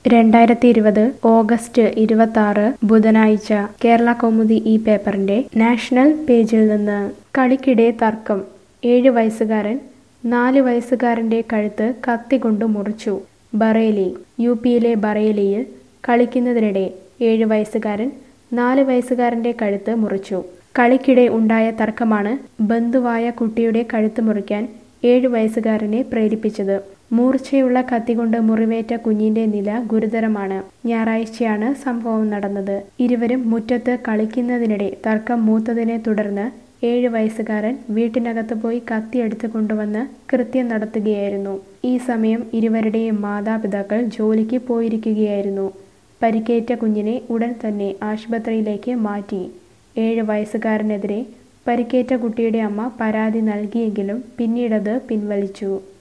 രണ്ടായിരത്തി ഇരുപത് ഓഗസ്റ്റ് ഇരുപത്തി ആറ് ബുധനാഴ്ച കേരള കൗമുദി ഈ പേപ്പറിന്റെ നാഷണൽ പേജിൽ നിന്ന് കളിക്കിടെ തർക്കം ഏഴ് വയസ്സുകാരൻ നാല് വയസ്സുകാരന്റെ കഴുത്ത് കത്തികൊണ്ട് മുറിച്ചു ബറേലി യു പിയിലെ ബറേലിയിൽ കളിക്കുന്നതിനിടെ ഏഴ് വയസ്സുകാരൻ നാല് വയസ്സുകാരന്റെ കഴുത്ത് മുറിച്ചു കളിക്കിടെ ഉണ്ടായ തർക്കമാണ് ബന്ധുവായ കുട്ടിയുടെ കഴുത്ത് മുറിക്കാൻ ഏഴ് വയസ്സുകാരനെ പ്രേരിപ്പിച്ചത് മൂർച്ചയുള്ള കത്തികൊണ്ട് മുറിവേറ്റ കുഞ്ഞിന്റെ നില ഗുരുതരമാണ് ഞായറാഴ്ചയാണ് സംഭവം നടന്നത് ഇരുവരും മുറ്റത്ത് കളിക്കുന്നതിനിടെ തർക്കം മൂത്തതിനെ തുടർന്ന് ഏഴ് വയസ്സുകാരൻ വീട്ടിനകത്ത് പോയി കത്തിയെടുത്ത് കൊണ്ടുവന്ന് കൃത്യം നടത്തുകയായിരുന്നു ഈ സമയം ഇരുവരുടെയും മാതാപിതാക്കൾ ജോലിക്ക് പോയിരിക്കുകയായിരുന്നു പരിക്കേറ്റ കുഞ്ഞിനെ ഉടൻ തന്നെ ആശുപത്രിയിലേക്ക് മാറ്റി ഏഴ് വയസ്സുകാരനെതിരെ പരിക്കേറ്റ കുട്ടിയുടെ അമ്മ പരാതി നൽകിയെങ്കിലും പിന്നീടത് പിൻവലിച്ചു